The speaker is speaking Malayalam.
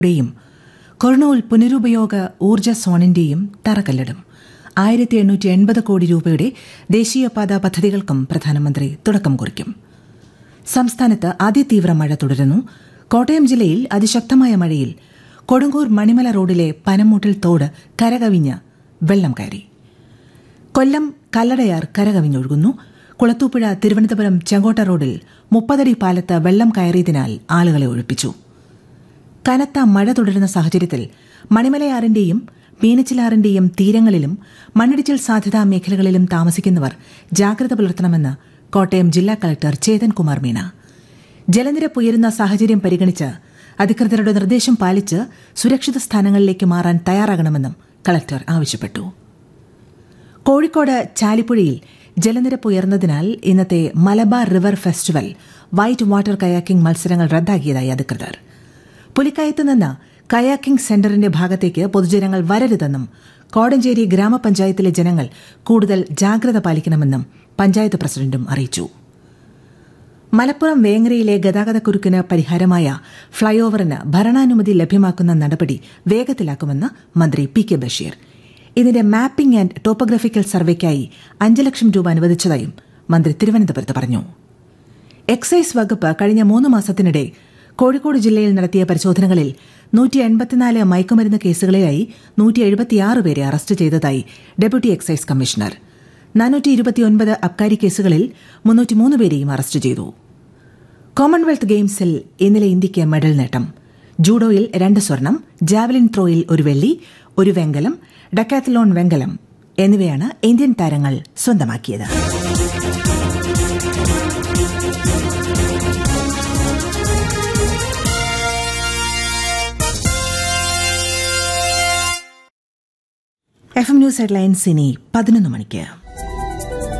യും കൊർണൂൽ പുനരുപയോഗ ഊർജ്ജ സോണിന്റെയും തറക്കല്ലിടും ആയിരത്തി എണ്ണൂറ്റി എൺപത് കോടി രൂപയുടെ ദേശീയപാത പദ്ധതികൾക്കും പ്രധാനമന്ത്രി തുടക്കം കുറിക്കും സംസ്ഥാനത്ത് അതിതീവ്ര മഴ തുടരുന്നു കോട്ടയം ജില്ലയിൽ അതിശക്തമായ മഴയിൽ കൊടുങ്ങൂർ മണിമല റോഡിലെ പനമൂട്ടിൽ തോട് കരകവിഞ്ഞ് വെള്ളം കയറി കൊല്ലം കല്ലടയാർ കരകവിഞ്ഞൊഴുകുന്നു കുളത്തൂപ്പുഴ തിരുവനന്തപുരം ചെങ്കോട്ട റോഡിൽ മുപ്പതടി പാലത്ത് വെള്ളം കയറിയതിനാൽ ആളുകളെ ഒഴിപ്പിച്ചു കനത്ത മഴ തുടരുന്ന സാഹചര്യത്തിൽ മണിമലയാറിന്റെയും മീനച്ചിലാറിന്റെയും തീരങ്ങളിലും മണ്ണിടിച്ചിൽ സാധ്യതാ മേഖലകളിലും താമസിക്കുന്നവർ ജാഗ്രത പുലർത്തണമെന്ന് കോട്ടയം ജില്ലാ കളക്ടർ ചേതൻ കുമാർ മീണ ജലനിരപ്പ് ഉയരുന്ന സാഹചര്യം പരിഗണിച്ച് അധികൃതരുടെ നിർദ്ദേശം പാലിച്ച് സുരക്ഷിത സ്ഥാനങ്ങളിലേക്ക് മാറാൻ തയ്യാറാകണമെന്നും കളക്ടർ ആവശ്യപ്പെട്ടു കോഴിക്കോട് ചാലിപ്പുഴയിൽ ജലനിരപ്പ് ഉയർന്നതിനാൽ ഇന്നത്തെ Malabar river festival white water kayaking മത്സരങ്ങൾ റദ്ദാക്കിയതായി അധികൃതർ പുലിക്കയത്ത് നിന്ന് കയാക്കിംഗ് സെന്ററിന്റെ ഭാഗത്തേക്ക് പൊതുജനങ്ങൾ വരരുതെന്നും കോടഞ്ചേരി ഗ്രാമപഞ്ചായത്തിലെ ജനങ്ങൾ കൂടുതൽ ജാഗ്രത പാലിക്കണമെന്നും പഞ്ചായത്ത് പ്രസിഡന്റും അറിയിച്ചു മലപ്പുറം വേങ്ങരയിലെ ഗതാഗതക്കുരുക്കിന് പരിഹാരമായ ഫ്ളൈ ഓവറിന് ഭരണാനുമതി ലഭ്യമാക്കുന്ന നടപടി വേഗത്തിലാക്കുമെന്ന് മന്ത്രി പി കെ ബഷീർ ഇതിന്റെ മാപ്പിംഗ് ആൻഡ് ടോപ്പോഗ്രഫിക്കൽ സർവേക്കായി അഞ്ച് ലക്ഷം രൂപ അനുവദിച്ചതായും മന്ത്രി തിരുവനന്തപുരത്ത് പറഞ്ഞു എക്സൈസ് വകുപ്പ് കഴിഞ്ഞ മൂന്ന് മാസത്തിനിടെ കോഴിക്കോട് ജില്ലയിൽ നടത്തിയ പരിശോധനകളിൽ നൂറ്റി എൺപത്തിനാല് മയക്കുമരുന്ന് കേസുകളിലായി നൂറ്റി എഴുപത്തിയാറ് പേരെ അറസ്റ്റ് ചെയ്തതായി ഡെപ്യൂട്ടി എക്സൈസ് കമ്മീഷണർ നാനൂറ്റി ഇരുപത്തിയൊൻപത് അബ്കാരി കേസുകളിൽ മുന്നൂറ്റിമൂന്ന് പേരെയും അറസ്റ്റ് ചെയ്തു കോമൺവെൽത്ത് ഗെയിംസിൽ ഇന്നലെ ഇന്ത്യയ്ക്ക് മെഡൽ നേട്ടം ജൂഡോയിൽ രണ്ട് സ്വർണം ജാവലിൻ ത്രോയിൽ ഒരു വെള്ളി ഒരു വെങ്കലം ഡക്കാത്തലോൺ വെങ്കലം എന്നിവയാണ് ഇന്ത്യൻ താരങ്ങൾ സ്വന്തമാക്കിയത് എഫ് എം ന്യൂസ് ഹെഡ്ലൈൻസ് ഇനി പതിനൊന്ന് മണിക്ക്